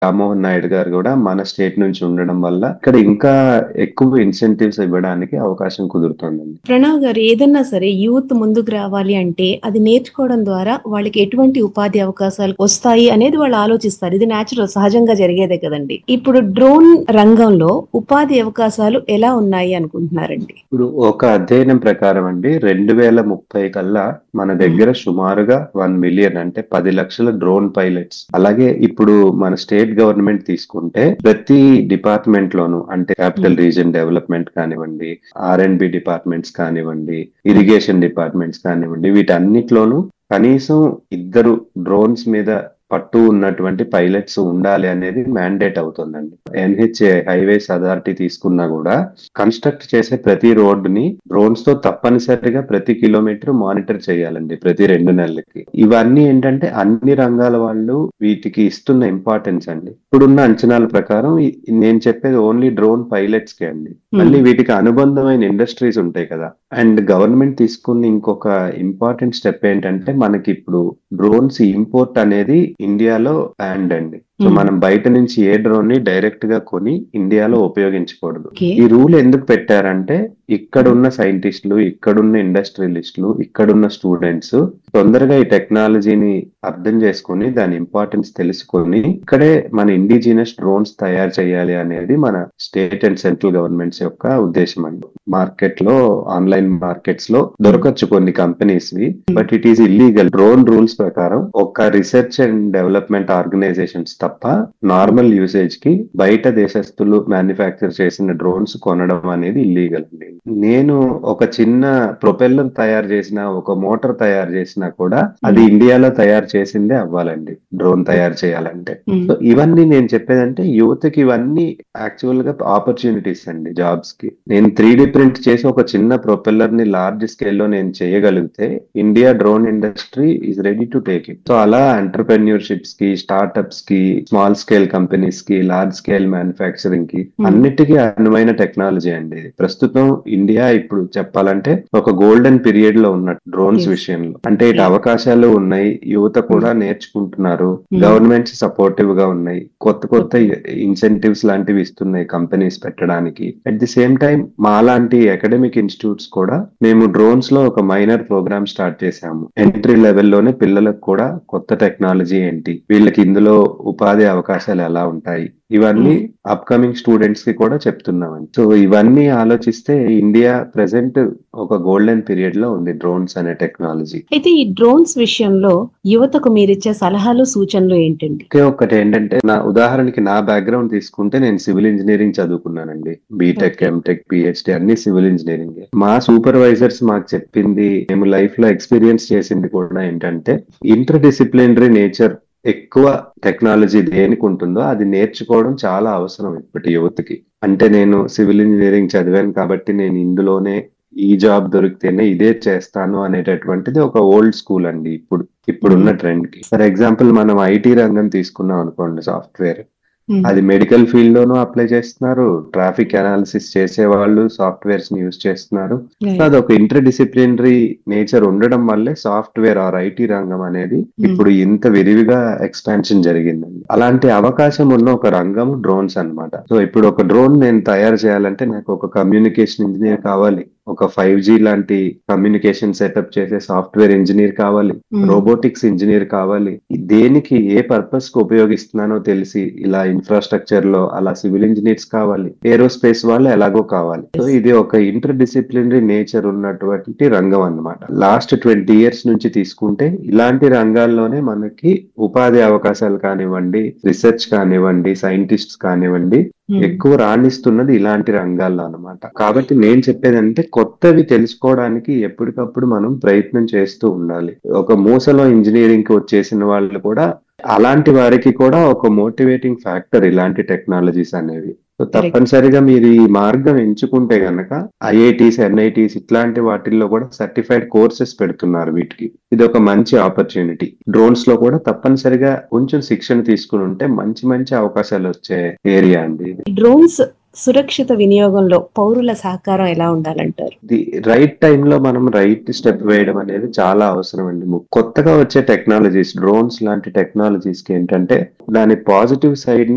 రామ్మోహన్ నాయుడు గారు కూడా మన స్టేట్ నుంచి ఉండడం వల్ల ఇక్కడ ఇంకా ఎక్కువ ఇన్సెంటివ్స్ ఇవ్వడానికి అవకాశం కుదురుతుందండి ప్రణవ్ గారు ఏదన్నా సరే యూత్ ముందుకు రావాలి అంటే అది నేర్చుకోవడం ద్వారా వాళ్ళకి ఎటువంటి ఉపాధి అవకాశాలు వస్తాయి అనేది వాళ్ళు ఆలోచిస్తారు ఇది నేచురల్ సహజంగా జరిగేదే కదండి ఇప్పుడు డ్రోన్ రంగంలో ఉపాధి అవకాశాలు ఎలా ఉన్నాయి అనుకుంటున్నారండి ఇప్పుడు ఒక అధ్యయనం ప్రకారం అండి రెండు వేల ముప్పై కల్లా మన దగ్గర సుమారుగా వన్ మిలియన్ అంటే పది లక్షల డ్రోన్ పైలట్స్ అలాగే ఇప్పుడు మన స్టేట్ గవర్నమెంట్ తీసుకుంటే ప్రతి డిపార్ట్మెంట్ లోను అంటే క్యాపిటల్ రీజన్ డెవలప్మెంట్ కానివ్వండి ఆర్ అండ్ బి డిపార్ట్మెంట్స్ కానివ్వండి ఇరిగేషన్ డిపార్ట్మెంట్స్ కానివ్వండి వీటన్నిటిలోనూ కనీసం ఇద్దరు డ్రోన్స్ మీద పట్టు ఉన్నటువంటి పైలట్స్ ఉండాలి అనేది మ్యాండేట్ అవుతుందండి ఎన్హెచ్ఏ హైవేస్ అథారిటీ తీసుకున్నా కూడా కన్స్ట్రక్ట్ చేసే ప్రతి రోడ్డుని డ్రోన్స్ తో తప్పనిసరిగా ప్రతి కిలోమీటర్ మానిటర్ చేయాలండి ప్రతి రెండు నెలలకి ఇవన్నీ ఏంటంటే అన్ని రంగాల వాళ్ళు వీటికి ఇస్తున్న ఇంపార్టెన్స్ అండి ఇప్పుడున్న అంచనాల ప్రకారం ఈ- నేను చెప్పేది ఓన్లీ డ్రోన్ పైలట్స్ కే అండి మళ్ళీ వీటికి అనుబంధమైన ఇండస్ట్రీస్ ఉంటాయి కదా అండ్ గవర్నమెంట్ తీసుకున్న ఇంకొక ఇంపార్టెంట్ స్టెప్ ఏంటంటే మనకి ఇప్పుడు డ్రోన్స్ ఇంపోర్ట్ అనేది ఇండియాలో బ్యాండ్ అండి సో Hmm. మనం బయట నుంచి ఏ డ్రోన్ ని డైరెక్ట్ గా కొని ఇండియాలో ఉపయోగించకూడదు ఓకే ఈ రూల్ ఎందుకు పెట్టారంటే ఇక్కడున్న సైంటిస్టులు ఇక్కడున్న ఇండస్ట్రియలిస్టులు ఇక్కడున్న స్టూడెంట్స్ తొందరగా ఈ టెక్నాలజీని అర్థం చేసుకొని దాని ఇంపార్టెన్స్ తెలుసుకొని ఇక్కడే మన ఇండిజినస్ డ్రోన్స్ తయారు చేయాలి అనేది మన స్టేట్ అండ్ సెంట్రల్ గవర్నమెంట్స్ యొక్క ఉద్దేశం అండి మార్కెట్ లో ఆన్లైన్ మార్కెట్స్ లో దొరకచ్చు కొన్ని companies we but it is illegal drone rules ప్రకారం ఒక రీసెర్చ్ అండ్ డెవలప్మెంట్ ఆర్గనైజేషన్స్ తప్ప నార్మల్ యూసేజ్ కి బయట దేశస్తులు మ్యానుఫ్యాక్చర్ చేసిన డ్రోన్స్ కొనడం అనేది ఇల్లీగల్ అండి నేను ఒక చిన్న ప్రొపెల్లర్ తయారు చేసిన ఒక మోటార్ తయారు చేసినా కూడా అది ఇండియాలో తయారు చేసిందే అవ్వాలండి డ్రోన్ తయారు చేయాలంటే ఉమ్. సో ఇవన్నీ నేను చెప్పేదంటే యువతకి ఇవన్నీ యాక్చువల్ గా ఆపర్చునిటీస్ అండి జాబ్స్ కి నేను త్రీ డి ప్రింట్ చేసి ఒక చిన్న ప్రొపెల్లర్ ని లార్జ్ స్కేల్ లో నేను చేయగలిగితే India drone industry is ready to take it so అలా ఎంటర్ప్రెన్యూర్షిప్స్ కి స్టార్ట్అప్స్ కి స్మాల్ స్కేల్ కంపెనీస్ కి లార్జ్ స్కేల్ మ్యానుఫ్యాక్చరింగ్ కి Hmm. అన్నిటికీ అనువైన టెక్నాలజీ అండి ఇది ప్రస్తుతం ఇండియా ఇప్పుడు చెప్పాలంటే ఒక గోల్డెన్ పీరియడ్ లో ఉన్న డ్రోన్స్ Yes. విషయంలో అంటే ఇటు Yeah. అవకాశాలు ఉన్నాయి యువత కూడా నేర్చుకుంటున్నారు Hmm. గవర్నమెంట్స్ సపోర్టివ్ గా ఉన్నాయి కొత్త కొత్త ఇన్సెంటివ్స్ లాంటివి ఇస్తున్నాయి కంపెనీస్ పెట్టడానికి అట్ ది సేమ్ టైం మాలాంటి అకాడమిక్ ఇన్స్టిట్యూట్స్ కూడా మేము డ్రోన్స్ లో ఒక మైనర్ ప్రోగ్రామ్ స్టార్ట్ చేశాము ఎంట్రీ లెవెల్లోనే పిల్లలకు కూడా కొత్త టెక్నాలజీ ఏంటి వీళ్ళకి ఇందులో ఉపాధి అవకాశాలు ఎలా ఉంటాయి ఇవన్నీ అప్కమింగ్ స్టూడెంట్స్ కి కూడా చెప్తున్నామండి సో ఇవన్నీ ఆలోచిస్తే ఇండియా ప్రెసెంట్ ఒక గోల్డెన్ పీరియడ్ లో ఉంది డ్రోన్స్ అనే టెక్నాలజీ అయితే ఈ డ్రోన్స్ విషయంలో యువతకు మీరిచ్చే సలహాలు సూచనలు ఏంటండి ఒకే ఒక్కటి ఏంటంటే నా ఉదాహరణకి నా బ్యాక్గ్రౌండ్ తీసుకుంటే నేను సివిల్ ఇంజనీరింగ్ చదువుకున్నానండి బీటెక్ Okay. ఎంటెక్ పిహెచ్డి అన్ని సివిల్ ఇంజనీరింగ్ మా సూపర్వైజర్స్ మాకు చెప్పింది మేము లైఫ్ లో ఎక్స్పీరియన్స్ చేసింది కూడా ఏంటంటే ఇంటర్ డిసిప్లినరీ నేచర్ ఎక్కువ టెక్నాలజీ దేనికి ఉంటుందో అది నేర్చుకోవడం చాలా అవసరం ఇప్పటి యువతకి అంటే నేను సివిల్ ఇంజనీరింగ్ చదివాను కాబట్టి నేను ఇందులోనే ఈ జాబ్ దొరికితేనే ఇదే చేస్తాను అనేటటువంటిది ఒక ఓల్డ్ స్కూల్ అండి ఇప్పుడు ఇప్పుడున్న ట్రెండ్ కి ఫర్ ఎగ్జాంపుల్ మనం ఐటీ రంగం తీసుకున్నాం అనుకోండి సాఫ్ట్వేర్ ఉమ్. అది మెడికల్ ఫీల్డ్ లోనూ అప్లై చేస్తున్నారు ట్రాఫిక్ అనాలిసిస్ చేసే వాళ్ళు సాఫ్ట్వేర్స్ ని యూజ్ చేస్తున్నారు Right. సో అదొక ఇంటర్ డిసిప్లినరీ నేచర్ ఉండడం వల్లే సాఫ్ట్వేర్ ఆర్ ఐటీ రంగం అనేది ఇప్పుడు ఇంత విరివిగా ఎక్స్పాన్షన్ జరిగిందండి అలాంటి అవకాశం ఉన్న ఒక రంగం డ్రోన్స్ అన్నమాట సో ఇప్పుడు ఒక డ్రోన్ నేను తయారు చేయాలంటే నాకు ఒక కమ్యూనికేషన్ ఇంజనీర్ కావాలి ఒక ఫైవ్ జీ లాంటి కమ్యూనికేషన్ సెటప్ చేసే సాఫ్ట్వేర్ ఇంజనీర్ కావాలి ఉమ్. రోబోటిక్స్ ఇంజనీర్ కావాలి దేనికి ఏ పర్పస్ కు ఉపయోగిస్తున్నానో తెలిసి ఇలా ఇన్ఫ్రాస్ట్రక్చర్ లో అలా సివిల్ ఇంజనీర్స్ కావాలి ఏరోస్పేస్ వాళ్ళు ఎలాగో కావాలి సో ఇది ఒక ఇంటర్ డిసిప్లినరీ నేచర్ ఉన్నటువంటి రంగం అన్నమాట లాస్ట్ ట్వంటీ ఇయర్స్ నుంచి తీసుకుంటే ఇలాంటి రంగాల్లోనే మనకి ఉపాధి అవకాశాలు కానివ్వండి రీసెర్చ్ కానివ్వండి సైంటిస్ట్స్ కానివ్వండి ఉమ్. ఎక్కువ రాణిస్తున్నది ఇలాంటి రంగాల్లో అన్నమాట కాబట్టి నేను చెప్పేదంటే కొత్తవి తెలుసుకోవడానికి ఎప్పటికప్పుడు మనం ప్రయత్నం చేస్తూ ఉండాలి ఒక మూసలో ఇంజనీరింగ్ కి వచ్చేసిన వాళ్ళు కూడా అలాంటి వారికి కూడా ఒక మోటివేటింగ్ ఫ్యాక్టర్ ఇలాంటి టెక్నాలజీస్ అనేవి సో తప్పనిసరిగా మీరు ఈ మార్గం ఎంచుకుంటే గనక ఐఐటీస్ ఎన్ఐటీస్ ఇట్లాంటి వాటిల్లో కూడా సర్టిఫైడ్ కోర్సెస్ పెడుతున్నారు వీటికి ఇది ఒక మంచి ఆపర్చునిటీ డ్రోన్స్ లో కూడా తప్పనిసరిగా కొంచెం శిక్షణ తీసుకుని ఉంటే మంచి మంచి అవకాశాలు వచ్చే ఏరియా అండి ఇది డ్రోన్స్ సురక్షిత వినియోగంలో పౌరుల సహకారం ఎలా ఉండాలంటారు ది రైట్ టైంలో మనం రైట్ స్టెప్ వేయడం అనేది చాలా అవసరం అండి ము- కొత్తగా వచ్చే టెక్నాలజీస్ డ్రోన్స్ లాంటి టెక్నాలజీస్ కి ఏంటంటే దాని పాజిటివ్ సైడ్ ని